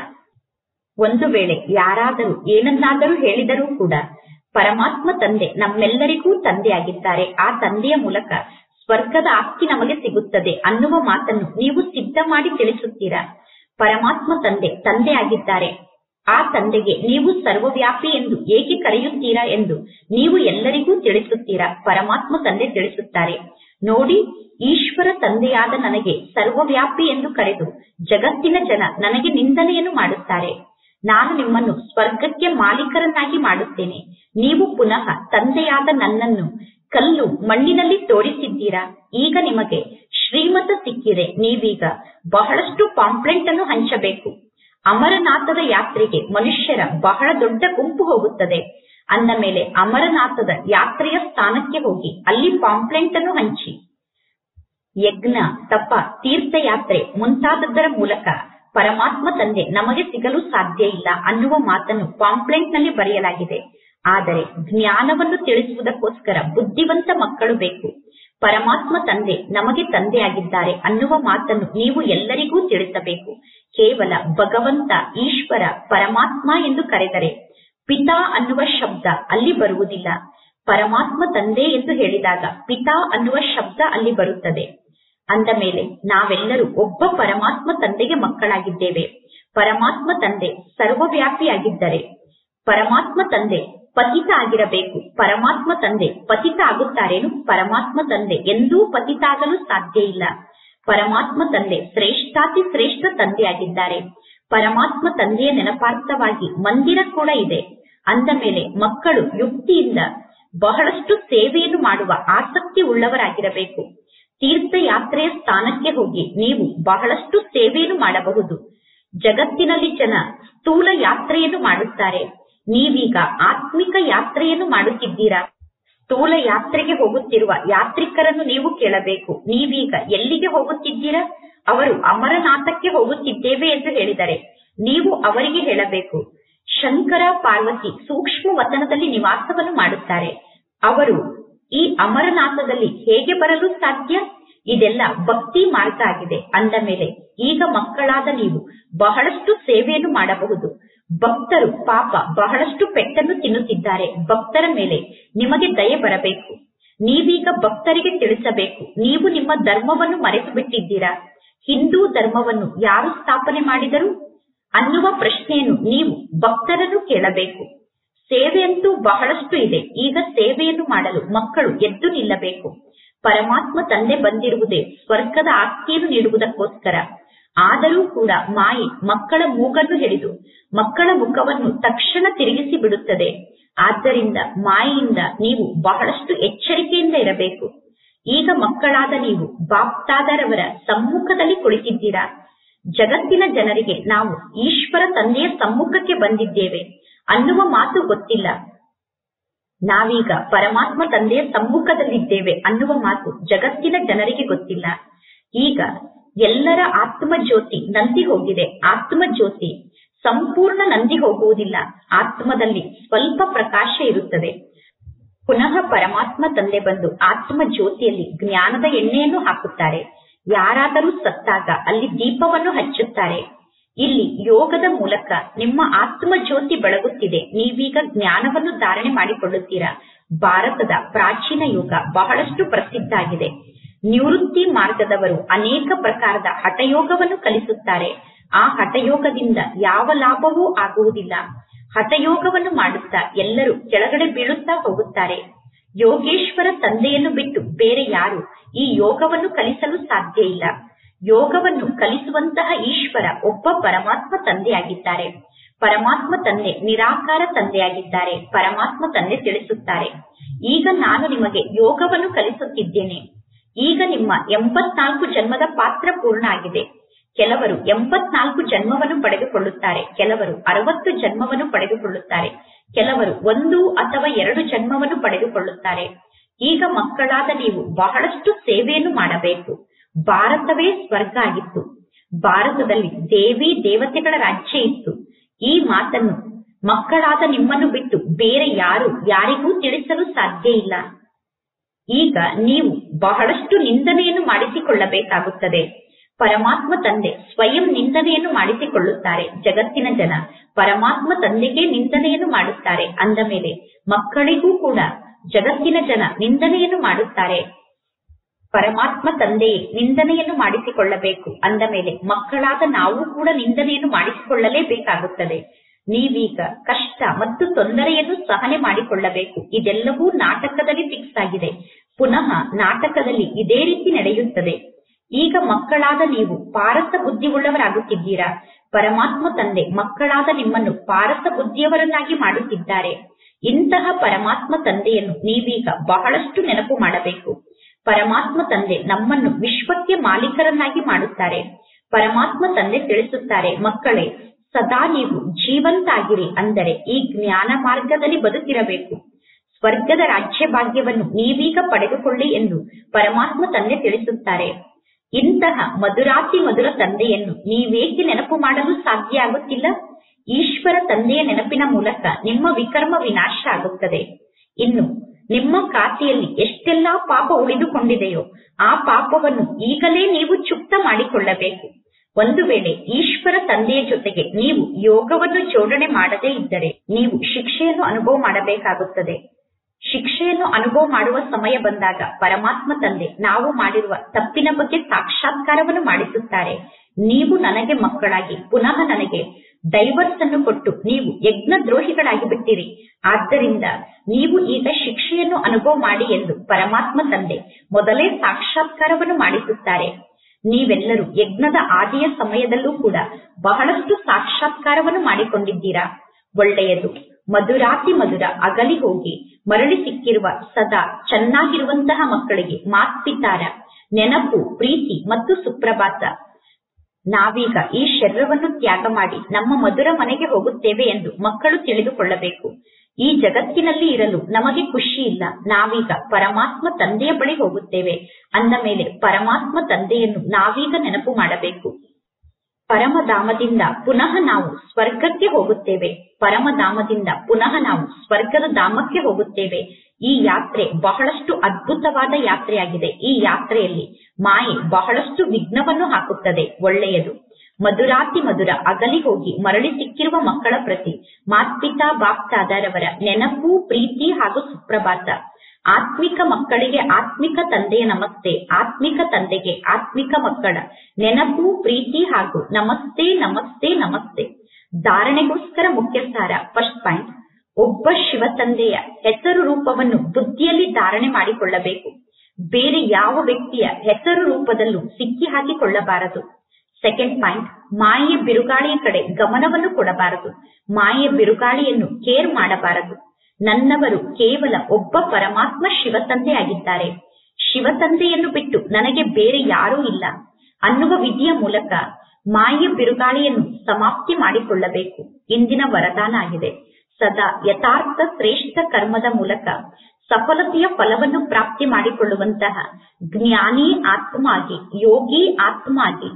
ಒಂದು ವೇಳೆ ಯಾರಾದರೂ ಏನನ್ನಾದರೂ ಹೇಳಿದರೂ ಕೂಡ ಪರಮಾತ್ಮ ತಂದೆ ನಮ್ಮೆಲ್ಲರಿಗೂ ತಂದೆಯಾಗಿದ್ದಾರೆ ಆ ತಂದೆಯ ಮೂಲಕ ಸ್ವರ್ಗದ ಆಸ್ತಿ ನಮಗೆ ಸಿಗುತ್ತದೆ ಅನ್ನುವ ಮಾತನ್ನು ನೀವು ಸಿದ್ಧ ಮಾಡಿ ತಿಳಿಸುತ್ತೀರಾ ಪರಮಾತ್ಮ ತಂದೆ ತಂದೆ ಆಗಿದ್ದಾರೆ ಆ ತಂದೆಗೆ ನೀವು ಸರ್ವವ್ಯಾಪಿ ಎಂದು ಏಕೆ ಕರೆಯುತ್ತೀರಾ ಎಂದು ನೀವು ಎಲ್ಲರಿಗೂ ತಿಳಿಸುತ್ತೀರಾ ಪರಮಾತ್ಮ ತಂದೆ ತಿಳಿಸುತ್ತಾರೆ ನೋಡಿ ಈಶ್ವರ ತಂದೆಯಾದ ನನಗೆ ಸರ್ವವ್ಯಾಪಿ ಎಂದು ಕರೆದು ಜಗತ್ತಿನ ಜನ ನನಗೆ ನಿಂದನೆಯನ್ನು ಮಾಡುತ್ತಾರೆ ನಾನು ನಿಮ್ಮನ್ನು ಸ್ವರ್ಗಕ್ಕೆ ಮಾಲೀಕರನ್ನಾಗಿ ಮಾಡುತ್ತೇನೆ ನೀವು ಪುನಃ ತಂದೆಯಾದ ನನ್ನನ್ನು ಕಲ್ಲು ಮಣ್ಣಿನಲ್ಲಿ ತೋರಿಸಿದ್ದೀರಾ ಈಗ ನಿಮಗೆ ಶ್ರೀಮತ ಸಿಕ್ಕಿದೆ ನೀವೀಗ ಬಹಳಷ್ಟು ಪಾಂಪ್ಲೆಂಟ್ ಅನ್ನು ಹಂಚಬೇಕು ಅಮರನಾಥದ ಯಾತ್ರೆಗೆ ಮನುಷ್ಯರ ಬಹಳ ದೊಡ್ಡ ಗುಂಪು ಹೋಗುತ್ತದೆ ಅಂದ ಮೇಲೆ ಅಮರನಾಥದ ಯಾತ್ರೆಯ ಸ್ಥಾನಕ್ಕೆ ಹೋಗಿ ಅಲ್ಲಿ ಪಾಂಪ್ಲೆಂಟ್ ಅನ್ನು ಹಂಚಿ ಯಜ್ಞ ತಪ ತೀರ್ಥಯಾತ್ರೆ ಮುಂತಾದದ್ದರ ಮೂಲಕ ಪರಮಾತ್ಮ ತಂದೆ ನಮಗೆ ಸಿಗಲು ಸಾಧ್ಯ ಇಲ್ಲ ಅನ್ನುವ ಮಾತನ್ನು ಪಾಂಪ್ಲೆಂಟ್ ನಲ್ಲಿ ಬರೆಯಲಾಗಿದೆ ಆದರೆ ಜ್ಞಾನವನ್ನು ತಿಳಿಸುವುದಕ್ಕೋಸ್ಕರ ಬುದ್ಧಿವಂತ ಮಕ್ಕಳು ಬೇಕು ಪರಮಾತ್ಮ ತಂದೆ ನಮಗೆ ತಂದೆಯಾಗಿದ್ದಾರೆ ಅನ್ನುವ ಮಾತನ್ನು ನೀವು ಎಲ್ಲರಿಗೂ ತಿಳಿಸಬೇಕು ಕೇವಲ ಭಗವಂತ ಈಶ್ವರ ಪರಮಾತ್ಮ ಎಂದು ಕರೆದರೆ ಪಿತಾ ಅನ್ನುವ ಶಬ್ದ ಅಲ್ಲಿ ಬರುವುದಿಲ್ಲ ಪರಮಾತ್ಮ ತಂದೆ ಎಂದು ಹೇಳಿದಾಗ ಪಿತಾ ಅನ್ನುವ ಶಬ್ದ ಅಲ್ಲಿ ಬರುತ್ತದೆ ಅಂದ ಮೇಲೆ ನಾವೆಲ್ಲರೂ ಒಬ್ಬ ಪರಮಾತ್ಮ ತಂದೆಗೆ ಮಕ್ಕಳಾಗಿದ್ದೇವೆ ಪರಮಾತ್ಮ ತಂದೆ ಸರ್ವವ್ಯಾಪಿಯಾಗಿದ್ದರೆ ಪರಮಾತ್ಮ ತಂದೆ ಪತಿತ ಆಗಿರಬೇಕು ಪರಮಾತ್ಮ ತಂದೆ ಪತಿತ ಆಗುತ್ತಾರೇನು ಪರಮಾತ್ಮ ತಂದೆ ಎಂದೂ ಪತಿತ ಆಗಲು ಸಾಧ್ಯ ಇಲ್ಲ ಪರಮಾತ್ಮ ತಂದೆ ಶ್ರೇಷ್ಠಾತಿ ಶ್ರೇಷ್ಠ ತಂದೆಯಾಗಿದ್ದಾರೆ ಪರಮಾತ್ಮ ತಂದೆಯ ನೆನಪಾರ್ಥವಾಗಿ ಮಂದಿರ ಕೂಡ ಇದೆ ಅಂದ ಮೇಲೆ ಮಕ್ಕಳು ಯುಕ್ತಿಯಿಂದ ಬಹಳಷ್ಟು ಸೇವೆಯನ್ನು ಮಾಡುವ ಆಸಕ್ತಿ ಉಳ್ಳವರಾಗಿರಬೇಕು ತೀರ್ಥಯಾತ್ರೆಯ ಸ್ಥಾನಕ್ಕೆ ಹೋಗಿ ನೀವು ಬಹಳಷ್ಟು ಸೇವೆಯನ್ನು ಮಾಡಬಹುದು ಜಗತ್ತಿನಲ್ಲಿ ಜನ ಸ್ಥೂಲ ಯಾತ್ರೆಯನ್ನು ಮಾಡುತ್ತಾರೆ ನೀವೀಗ ಆತ್ಮಿಕ ಯಾತ್ರೆಯನ್ನು ಮಾಡುತ್ತಿದ್ದೀರಾ ಸ್ಥೂಲ ಯಾತ್ರೆಗೆ ಹೋಗುತ್ತಿರುವ ಯಾತ್ರಿಕರನ್ನು ನೀವು ಕೇಳಬೇಕು ನೀವೀಗ ಎಲ್ಲಿಗೆ ಹೋಗುತ್ತಿದ್ದೀರಾ ಅವರು ಅಮರನಾಥಕ್ಕೆ ಹೋಗುತ್ತಿದ್ದೇವೆ ಎಂದು ಹೇಳಿದರೆ ನೀವು ಅವರಿಗೆ ಹೇಳಬೇಕು ಶಂಕರ ಪಾರ್ವತಿ ಸೂಕ್ಷ್ಮ ವತನದಲ್ಲಿ ನಿವಾಸವನ್ನು ಮಾಡುತ್ತಾರೆ ಅವರು ಈ ಅಮರನಾಥದಲ್ಲಿ ಹೇಗೆ ಬರಲು ಸಾಧ್ಯ ಇದೆಲ್ಲ ಭಕ್ತಿ ಮಾರ್ಗ ಆಗಿದೆ ಅಂದ ಮೇಲೆ ಈಗ ಮಕ್ಕಳಾದ ನೀವು ಬಹಳಷ್ಟು ಸೇವೆಯನ್ನು ಮಾಡಬಹುದು ಭಕ್ತರು ಪಾಪ ಬಹಳಷ್ಟು ಪೆಟ್ಟನ್ನು ತಿನ್ನುತ್ತಿದ್ದಾರೆ ಭಕ್ತರ ಮೇಲೆ ನಿಮಗೆ ದಯೆ ಬರಬೇಕು ನೀವೀಗ ಭಕ್ತರಿಗೆ ತಿಳಿಸಬೇಕು ನೀವು ನಿಮ್ಮ ಧರ್ಮವನ್ನು ಮರೆತು ಬಿಟ್ಟಿದ್ದೀರಾ ಹಿಂದೂ ಧರ್ಮವನ್ನು ಯಾರು ಸ್ಥಾಪನೆ ಮಾಡಿದರು ಅನ್ನುವ ಪ್ರಶ್ನೆಯನ್ನು ನೀವು ಭಕ್ತರನ್ನು ಕೇಳಬೇಕು ಸೇವೆಯಂತೂ ಬಹಳಷ್ಟು ಇದೆ ಈಗ ಸೇವೆಯನ್ನು ಮಾಡಲು ಮಕ್ಕಳು ಎದ್ದು ನಿಲ್ಲಬೇಕು ಪರಮಾತ್ಮ ತಂದೆ ಬಂದಿರುವುದೇ ಸ್ವರ್ಗದ ಆಸ್ತಿಯನ್ನು ನೀಡುವುದಕ್ಕೋಸ್ಕರ ಆದರೂ ಕೂಡ ಮಾಯಿ ಮಕ್ಕಳ ಮೂಗನ್ನು ಹಿಡಿದು ಮಕ್ಕಳ ಮುಖವನ್ನು ತಕ್ಷಣ ತಿರುಗಿಸಿ ಬಿಡುತ್ತದೆ ಆದ್ದರಿಂದ ಮಾಯಿಯಿಂದ ನೀವು ಬಹಳಷ್ಟು ಎಚ್ಚರಿಕೆಯಿಂದ ಇರಬೇಕು ಈಗ ಮಕ್ಕಳಾದ ನೀವು ಬಾಪ್ತಾದರವರ ಸಮ್ಮುಖದಲ್ಲಿ ಕುಳಿತಿದ್ದೀರಾ ಜಗತ್ತಿನ ಜನರಿಗೆ ನಾವು ಈಶ್ವರ ತಂದೆಯ ಸಮ್ಮುಖಕ್ಕೆ ಬಂದಿದ್ದೇವೆ ಅನ್ನುವ ಮಾತು ಗೊತ್ತಿಲ್ಲ ನಾವೀಗ ಪರಮಾತ್ಮ ತಂದೆಯ ಸಮ್ಮುಖದಲ್ಲಿದ್ದೇವೆ ಅನ್ನುವ ಮಾತು ಜಗತ್ತಿನ ಜನರಿಗೆ ಗೊತ್ತಿಲ್ಲ ಈಗ ಎಲ್ಲರ ಆತ್ಮ ಜ್ಯೋತಿ ನಂದಿ ಹೋಗಿದೆ ಆತ್ಮ ಜ್ಯೋತಿ ಸಂಪೂರ್ಣ ನಂದಿ ಹೋಗುವುದಿಲ್ಲ ಆತ್ಮದಲ್ಲಿ ಸ್ವಲ್ಪ ಪ್ರಕಾಶ ಇರುತ್ತದೆ ಪುನಃ ಪರಮಾತ್ಮ ತಂದೆ ಬಂದು ಆತ್ಮ ಜ್ಯೋತಿಯಲ್ಲಿ ಜ್ಞಾನದ ಎಣ್ಣೆಯನ್ನು ಹಾಕುತ್ತಾರೆ ಯಾರಾದರೂ ಸತ್ತಾಗ ಅಲ್ಲಿ ದೀಪವನ್ನು ಹಚ್ಚುತ್ತಾರೆ ಇಲ್ಲಿ ಯೋಗದ ಮೂಲಕ ನಿಮ್ಮ ಆತ್ಮ ಜ್ಯೋತಿ ಬೆಳಗುತ್ತಿದೆ ನೀವೀಗ ಜ್ಞಾನವನ್ನು ಧಾರಣೆ ಮಾಡಿಕೊಳ್ಳುತ್ತೀರಾ ಭಾರತದ ಪ್ರಾಚೀನ ಯುಗ ಬಹಳಷ್ಟು ಪ್ರಸಿದ್ಧ ಆಗಿದೆ ನಿವೃತ್ತಿ ಮಾರ್ಗದವರು ಅನೇಕ ಪ್ರಕಾರದ ಹಠಯೋಗವನ್ನು ಕಲಿಸುತ್ತಾರೆ ಆ ಹಠಯೋಗದಿಂದ ಯಾವ ಲಾಭವೂ ಆಗುವುದಿಲ್ಲ ಹಠಯೋಗವನ್ನು ಮಾಡುತ್ತಾ ಎಲ್ಲರೂ ಕೆಳಗಡೆ ಬೀಳುತ್ತಾ ಹೋಗುತ್ತಾರೆ ಯೋಗೇಶ್ವರ ತಂದೆಯನ್ನು ಬಿಟ್ಟು ಬೇರೆ ಯಾರು ಈ ಯೋಗವನ್ನು ಕಲಿಸಲು ಸಾಧ್ಯ ಇಲ್ಲ ಯೋಗವನ್ನು ಕಲಿಸುವಂತಹ ಈಶ್ವರ ಒಬ್ಬ ಪರಮಾತ್ಮ ತಂದೆಯಾಗಿದ್ದಾರೆ ಪರಮಾತ್ಮ ತಂದೆ ನಿರಾಕಾರ ತಂದೆಯಾಗಿದ್ದಾರೆ ಪರಮಾತ್ಮ ತಂದೆ ತಿಳಿಸುತ್ತಾರೆ ಈಗ ನಾನು ನಿಮಗೆ ಯೋಗವನ್ನು ಕಲಿಸುತ್ತಿದ್ದೇನೆ ಈಗ ನಿಮ್ಮ ಎಂಬತ್ನಾಲ್ಕು ಜನ್ಮದ ಪಾತ್ರ ಪೂರ್ಣ ಆಗಿದೆ ಕೆಲವರು ಎಂಬತ್ನಾಲ್ಕು ಜನ್ಮವನ್ನು ಪಡೆದುಕೊಳ್ಳುತ್ತಾರೆ ಕೆಲವರು ಅರವತ್ತು ಜನ್ಮವನ್ನು ಪಡೆದುಕೊಳ್ಳುತ್ತಾರೆ ಕೆಲವರು ಒಂದು ಅಥವಾ ಎರಡು ಜನ್ಮವನ್ನು ಪಡೆದುಕೊಳ್ಳುತ್ತಾರೆ ಈಗ ಮಕ್ಕಳಾದ ನೀವು ಬಹಳಷ್ಟು ಸೇವೆಯನ್ನು ಮಾಡಬೇಕು ಭಾರತವೇ ಸ್ವರ್ಗ ಆಗಿತ್ತು ಭಾರತದಲ್ಲಿ ದೇವಿ ದೇವತೆಗಳ ರಾಜ್ಯ ಇತ್ತು ಈ ಮಾತನ್ನು ಮಕ್ಕಳಾದ ನಿಮ್ಮನ್ನು ಬಿಟ್ಟು ಬೇರೆ ಯಾರು ಯಾರಿಗೂ ತಿಳಿಸಲು ಸಾಧ್ಯ ಇಲ್ಲ ಈಗ ನೀವು ಬಹಳಷ್ಟು ನಿಂದನೆಯನ್ನು ಮಾಡಿಸಿಕೊಳ್ಳಬೇಕಾಗುತ್ತದೆ ಪರಮಾತ್ಮ ತಂದೆ ಸ್ವಯಂ ನಿಂದನೆಯನ್ನು ಮಾಡಿಸಿಕೊಳ್ಳುತ್ತಾರೆ ಜಗತ್ತಿನ ಜನ ಪರಮಾತ್ಮ ತಂದೆಗೆ ನಿಂದನೆಯನ್ನು ಮಾಡುತ್ತಾರೆ ಅಂದ ಮೇಲೆ ಮಕ್ಕಳಿಗೂ ಕೂಡ ಜಗತ್ತಿನ ಜನ ನಿಂದನೆಯನ್ನು ಮಾಡುತ್ತಾರೆ ಪರಮಾತ್ಮ ತಂದೆಯೇ ನಿಂದನೆಯನ್ನು ಮಾಡಿಸಿಕೊಳ್ಳಬೇಕು ಅಂದ ಮೇಲೆ ಮಕ್ಕಳಾದ ನಾವು ಕೂಡ ನಿಂದನೆಯನ್ನು ಮಾಡಿಸಿಕೊಳ್ಳಲೇಬೇಕಾಗುತ್ತದೆ ನೀವೀಗ ಕಷ್ಟ ಮತ್ತು ತೊಂದರೆಯನ್ನು ಸಹನೆ ಮಾಡಿಕೊಳ್ಳಬೇಕು ಇದೆಲ್ಲವೂ ನಾಟಕದಲ್ಲಿ ಫಿಕ್ಸ್ ಆಗಿದೆ ಪುನಃ ನಾಟಕದಲ್ಲಿ ಇದೇ ರೀತಿ ನಡೆಯುತ್ತದೆ ಈಗ ಮಕ್ಕಳಾದ ನೀವು ಪಾರಸ ಬುದ್ಧಿಯುಳ್ಳವರಾಗುತ್ತಿದ್ದೀರಾ ಪರಮಾತ್ಮ ತಂದೆ ಮಕ್ಕಳಾದ ನಿಮ್ಮನ್ನು ಪಾರಸ ಬುದ್ಧಿಯವರನ್ನಾಗಿ ಮಾಡುತ್ತಿದ್ದಾರೆ ಇಂತಹ ಪರಮಾತ್ಮ ತಂದೆಯನ್ನು ನೀವೀಗ ಬಹಳಷ್ಟು ನೆನಪು ಮಾಡಬೇಕು ಪರಮಾತ್ಮ ತಂದೆ ನಮ್ಮನ್ನು ವಿಶ್ವಕ್ಕೆ ಮಾಲೀಕರನ್ನಾಗಿ ಮಾಡುತ್ತಾರೆ ಪರಮಾತ್ಮ ತಂದೆ ತಿಳಿಸುತ್ತಾರೆ ಮಕ್ಕಳೇ ಸದಾ ನೀವು ಜೀವಂತಾಗಿರಿ ಅಂದರೆ ಈ ಜ್ಞಾನ ಮಾರ್ಗದಲ್ಲಿ ಬದುಕಿರಬೇಕು ಸ್ವರ್ಗದ ರಾಜ್ಯ ಭಾಗ್ಯವನ್ನು ನೀವೀಗ ಪಡೆದುಕೊಳ್ಳಿ ಎಂದು ಪರಮಾತ್ಮ ತಂದೆ ತಿಳಿಸುತ್ತಾರೆ ಇಂತಹ ಮಧುರಾತಿ ಮಧುರ ತಂದೆಯನ್ನು ನೀವೇಕೆ ನೆನಪು ಮಾಡಲು ಸಾಧ್ಯ ಆಗುತ್ತಿಲ್ಲ ಈಶ್ವರ ತಂದೆಯ ನೆನಪಿನ ಮೂಲಕ ನಿಮ್ಮ ವಿಕರ್ಮ ವಿನಾಶ ಆಗುತ್ತದೆ ಇನ್ನು ನಿಮ್ಮ ಖಾತೆಯಲ್ಲಿ ಎಷ್ಟೆಲ್ಲಾ ಪಾಪ ಉಳಿದುಕೊಂಡಿದೆಯೋ ಆ ಪಾಪವನ್ನು ಈಗಲೇ ನೀವು ಚುಕ್ತ ಮಾಡಿಕೊಳ್ಳಬೇಕು ಒಂದು ವೇಳೆ ಈಶ್ವರ ತಂದೆಯ ಜೊತೆಗೆ ನೀವು ಯೋಗವನ್ನು ಜೋಡಣೆ ಮಾಡದೇ ಇದ್ದರೆ ನೀವು ಶಿಕ್ಷೆಯನ್ನು ಅನುಭವ ಮಾಡಬೇಕಾಗುತ್ತದೆ ಶಿಕ್ಷೆಯನ್ನು ಅನುಭವ ಮಾಡುವ ಸಮಯ ಬಂದಾಗ ಪರಮಾತ್ಮ ತಂದೆ ನಾವು ಮಾಡಿರುವ ತಪ್ಪಿನ ಬಗ್ಗೆ ಸಾಕ್ಷಾತ್ಕಾರವನ್ನು ಮಾಡಿಸುತ್ತಾರೆ ನೀವು ನನಗೆ ಮಕ್ಕಳಾಗಿ ಪುನಃ ನನಗೆ ಡೈವರ್ಸ್ ಅನ್ನು ಕೊಟ್ಟು ನೀವು ಯಜ್ಞ ದ್ರೋಹಿಗಳಾಗಿ ಬಿಟ್ಟಿರಿ ಆದ್ದರಿಂದ ನೀವು ಈಗ ಶಿಕ್ಷೆಯನ್ನು ಅನುಭವ ಮಾಡಿ ಎಂದು ಪರಮಾತ್ಮ ತಂದೆ ಮೊದಲೇ ಸಾಕ್ಷಾತ್ಕಾರವನ್ನು ಮಾಡಿಸುತ್ತಾರೆ ನೀವೆಲ್ಲರೂ ಯಜ್ಞದ ಆದಿಯ ಸಮಯದಲ್ಲೂ ಕೂಡ ಬಹಳಷ್ಟು ಸಾಕ್ಷಾತ್ಕಾರವನ್ನು ಮಾಡಿಕೊಂಡಿದ್ದೀರಾ ಒಳ್ಳೆಯದು ಮಧುರಾತಿ ಮಧುರ ಅಗಲಿ ಹೋಗಿ ಮರಳಿ ಸಿಕ್ಕಿರುವ ಸದಾ ಚೆನ್ನಾಗಿರುವಂತಹ ಮಕ್ಕಳಿಗೆ ಮಾತ್ಪಿತಾರ ನೆನಪು ಪ್ರೀತಿ ಮತ್ತು ಸುಪ್ರಭಾತ ನಾವೀಗ ಈ ಶರೀರವನ್ನು ತ್ಯಾಗ ಮಾಡಿ ನಮ್ಮ ಮಧುರ ಮನೆಗೆ ಹೋಗುತ್ತೇವೆ ಎಂದು ಮಕ್ಕಳು ತಿಳಿದುಕೊಳ್ಳಬೇಕು ಈ ಜಗತ್ತಿನಲ್ಲಿ ಇರಲು ನಮಗೆ ಖುಷಿ ಇಲ್ಲ ನಾವೀಗ ಪರಮಾತ್ಮ ತಂದೆಯ ಬಳಿ ಹೋಗುತ್ತೇವೆ ಅಂದ ಮೇಲೆ ಪರಮಾತ್ಮ ತಂದೆಯನ್ನು ನಾವೀಗ ನೆನಪು ಮಾಡಬೇಕು ಪರಮಧಾಮದಿಂದ ಪುನಃ ನಾವು ಸ್ವರ್ಗಕ್ಕೆ ಹೋಗುತ್ತೇವೆ ಪರಮಧಾಮದಿಂದ ಪುನಃ ನಾವು ಸ್ವರ್ಗದ ಧಾಮಕ್ಕೆ ಹೋಗುತ್ತೇವೆ ಈ ಯಾತ್ರೆ ಬಹಳಷ್ಟು ಅದ್ಭುತವಾದ ಯಾತ್ರೆಯಾಗಿದೆ ಈ ಯಾತ್ರೆಯಲ್ಲಿ ಮಾಯೆ ಬಹಳಷ್ಟು ವಿಘ್ನವನ್ನು ಹಾಕುತ್ತದೆ ಒಳ್ಳೆಯದು ಮಧುರಾತಿ ಮಧುರ ಅಗಲಿ ಹೋಗಿ ಮರಳಿ ಸಿಕ್ಕಿರುವ ಮಕ್ಕಳ ಪ್ರತಿ ಮಾತ್ಪಿತಾ ಬಾಪ್ತಾದರವರ ನೆನಪು ಪ್ರೀತಿ ಹಾಗೂ ಸುಪ್ರಭಾತ ಆತ್ಮಿಕ ಮಕ್ಕಳಿಗೆ ಆತ್ಮಿಕ ತಂದೆಯ ನಮಸ್ತೆ ಆತ್ಮಿಕ ತಂದೆಗೆ ಆತ್ಮಿಕ ಮಕ್ಕಳ ನೆನಪು ಪ್ರೀತಿ ಹಾಗೂ ನಮಸ್ತೆ ನಮಸ್ತೆ ನಮಸ್ತೆ ಧಾರಣೆಗೋಸ್ಕರ ಮುಖ್ಯ ಸಾರ ಫಸ್ಟ್ ಪಾಯಿಂಟ್ ಒಬ್ಬ ಶಿವ ತಂದೆಯ ಹೆಸರು ರೂಪವನ್ನು ಬುದ್ಧಿಯಲ್ಲಿ ಧಾರಣೆ ಮಾಡಿಕೊಳ್ಳಬೇಕು ಬೇರೆ ಯಾವ ವ್ಯಕ್ತಿಯ ಹೆಸರು ರೂಪದಲ್ಲೂ ಸಿಕ್ಕಿ ಹಾಕಿಕೊಳ್ಳಬಾರದು ಸೆಕೆಂಡ್ ಪಾಯಿಂಟ್ ಮಾಯೆಯ ಬಿರುಗಾಳಿಯ ಕಡೆ ಗಮನವನ್ನು ಕೊಡಬಾರದು ಮಾಯೆಯ ಬಿರುಗಾಳಿಯನ್ನು ಕೇರ್ ಮಾಡಬಾರದು ನನ್ನವರು ಕೇವಲ ಒಬ್ಬ ಪರಮಾತ್ಮ ಶಿವತಂದೆ ಆಗಿದ್ದಾರೆ ಶಿವತಂದೆಯನ್ನು ಬಿಟ್ಟು ನನಗೆ ಬೇರೆ ಯಾರೂ ಇಲ್ಲ ಅನ್ನುವ ವಿಧಿಯ ಮೂಲಕ ಮಾಯೆಯ ಬಿರುಗಾಳಿಯನ್ನು ಸಮಾಪ್ತಿ ಮಾಡಿಕೊಳ್ಳಬೇಕು ಇಂದಿನ ವರದಾನ ಆಗಿದೆ ಸದಾ ಯಥಾರ್ಥ ಶ್ರೇಷ್ಠ ಕರ್ಮದ ಮೂಲಕ ಸಫಲತೆಯ ಫಲವನ್ನು ಪ್ರಾಪ್ತಿ ಮಾಡಿಕೊಳ್ಳುವಂತಹ ಜ್ಞಾನಿ ಆತ್ಮ ಆಗಿ ಯೋಗಿ ಆತ್ಮ ಆಗಿ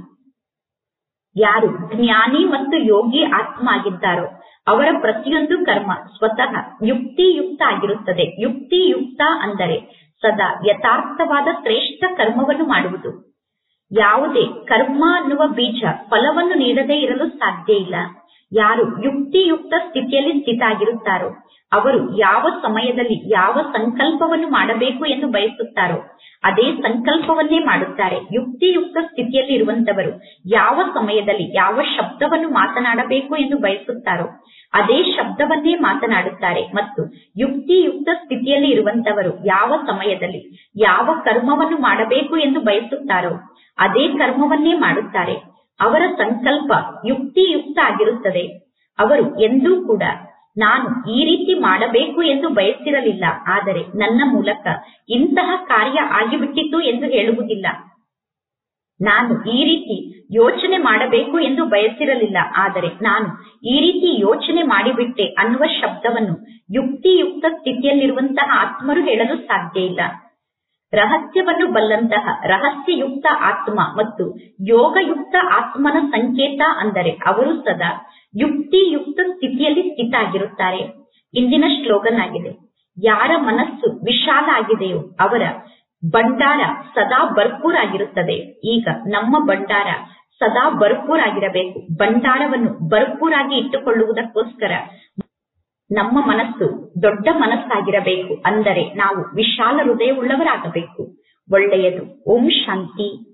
ಯಾರು ಜ್ಞಾನಿ ಮತ್ತು ಯೋಗಿ ಆತ್ಮ ಆಗಿದ್ದಾರೋ ಅವರ ಪ್ರತಿಯೊಂದು ಕರ್ಮ ಸ್ವತಃ ಯುಕ್ತಿಯುಕ್ತ ಆಗಿರುತ್ತದೆ ಯುಕ್ತಿಯುಕ್ತ ಅಂದರೆ ಸದಾ ಯಥಾರ್ಥವಾದ ಶ್ರೇಷ್ಠ ಕರ್ಮವನ್ನು ಮಾಡುವುದು ಯಾವುದೇ ಕರ್ಮ ಅನ್ನುವ ಬೀಜ ಫಲವನ್ನು ನೀಡದೇ ಇರಲು ಸಾಧ್ಯ ಇಲ್ಲ ಯಾರು ಯುಕ್ತಿಯುಕ್ತ ಸ್ಥಿತಿಯಲ್ಲಿ ಸ್ಥಿತ ಆಗಿರುತ್ತಾರೋ ಅವರು ಯಾವ ಸಮಯದಲ್ಲಿ ಯಾವ ಸಂಕಲ್ಪವನ್ನು ಮಾಡಬೇಕು ಎಂದು ಬಯಸುತ್ತಾರೋ ಅದೇ ಸಂಕಲ್ಪವನ್ನೇ ಮಾಡುತ್ತಾರೆ ಯುಕ್ತಿಯುಕ್ತ ಸ್ಥಿತಿಯಲ್ಲಿ ಇರುವಂತವರು ಯಾವ ಸಮಯದಲ್ಲಿ ಯಾವ ಶಬ್ದವನ್ನು ಮಾತನಾಡಬೇಕು ಎಂದು ಬಯಸುತ್ತಾರೋ ಅದೇ ಶಬ್ದವನ್ನೇ ಮಾತನಾಡುತ್ತಾರೆ ಮತ್ತು ಯುಕ್ತಿಯುಕ್ತ ಸ್ಥಿತಿಯಲ್ಲಿ ಇರುವಂತವರು ಯಾವ ಸಮಯದಲ್ಲಿ ಯಾವ ಕರ್ಮವನ್ನು ಮಾಡಬೇಕು ಎಂದು ಬಯಸುತ್ತಾರೋ ಅದೇ ಕರ್ಮವನ್ನೇ ಮಾಡುತ್ತಾರೆ ಅವರ ಸಂಕಲ್ಪ ಯುಕ್ತಿಯುಕ್ತ ಆಗಿರುತ್ತದೆ ಅವರು ಎಂದೂ ಕೂಡ ನಾನು ಈ ರೀತಿ ಮಾಡಬೇಕು ಎಂದು ಬಯಸಿರಲಿಲ್ಲ ಆದರೆ ನನ್ನ ಮೂಲಕ ಇಂತಹ ಕಾರ್ಯ ಆಗಿಬಿಟ್ಟಿತು ಎಂದು ಹೇಳುವುದಿಲ್ಲ ನಾನು ಈ ರೀತಿ ಯೋಚನೆ ಮಾಡಬೇಕು ಎಂದು ಬಯಸಿರಲಿಲ್ಲ ಆದರೆ ನಾನು ಈ ರೀತಿ ಯೋಚನೆ ಮಾಡಿಬಿಟ್ಟೆ ಅನ್ನುವ ಶಬ್ದವನ್ನು ಯುಕ್ತಿಯುಕ್ತ ಸ್ಥಿತಿಯಲ್ಲಿರುವಂತಹ ಆತ್ಮರು ಹೇಳಲು ಸಾಧ್ಯ ಇಲ್ಲ ರಹಸ್ಯವನ್ನು ಬಲ್ಲಂತಹ ರಹಸ್ಯಯುಕ್ತ ಆತ್ಮ ಮತ್ತು ಯೋಗಯುಕ್ತ ಆತ್ಮನ ಸಂಕೇತ ಅಂದರೆ ಅವರು ಸದಾ ಯುಕ್ತಿಯುಕ್ತ ಸ್ಥಿತಿಯಲ್ಲಿ ಸ್ಥಿತ ಆಗಿರುತ್ತಾರೆ ಇಂದಿನ ಶ್ಲೋಗನ್ ಆಗಿದೆ ಯಾರ ಮನಸ್ಸು ವಿಶಾಲ ಆಗಿದೆಯೋ ಅವರ ಭಂಡಾರ ಸದಾ ಭರ್ಪೂರ್ ಆಗಿರುತ್ತದೆ ಈಗ ನಮ್ಮ ಭಂಡಾರ ಸದಾ ಭರ್ಪೂರ್ ಆಗಿರಬೇಕು ಭಂಡಾರವನ್ನು ಭರ್ಪೂರಾಗಿ ಇಟ್ಟುಕೊಳ್ಳುವುದಕ್ಕೋಸ್ಕರ ನಮ್ಮ ಮನಸ್ಸು ದೊಡ್ಡ ಮನಸ್ಸಾಗಿರಬೇಕು ಅಂದರೆ ನಾವು ವಿಶಾಲ ಹೃದಯವುಳ್ಳವರಾಗಬೇಕು ಒಳ್ಳೆಯದು ಓಂ ಶಾಂತಿ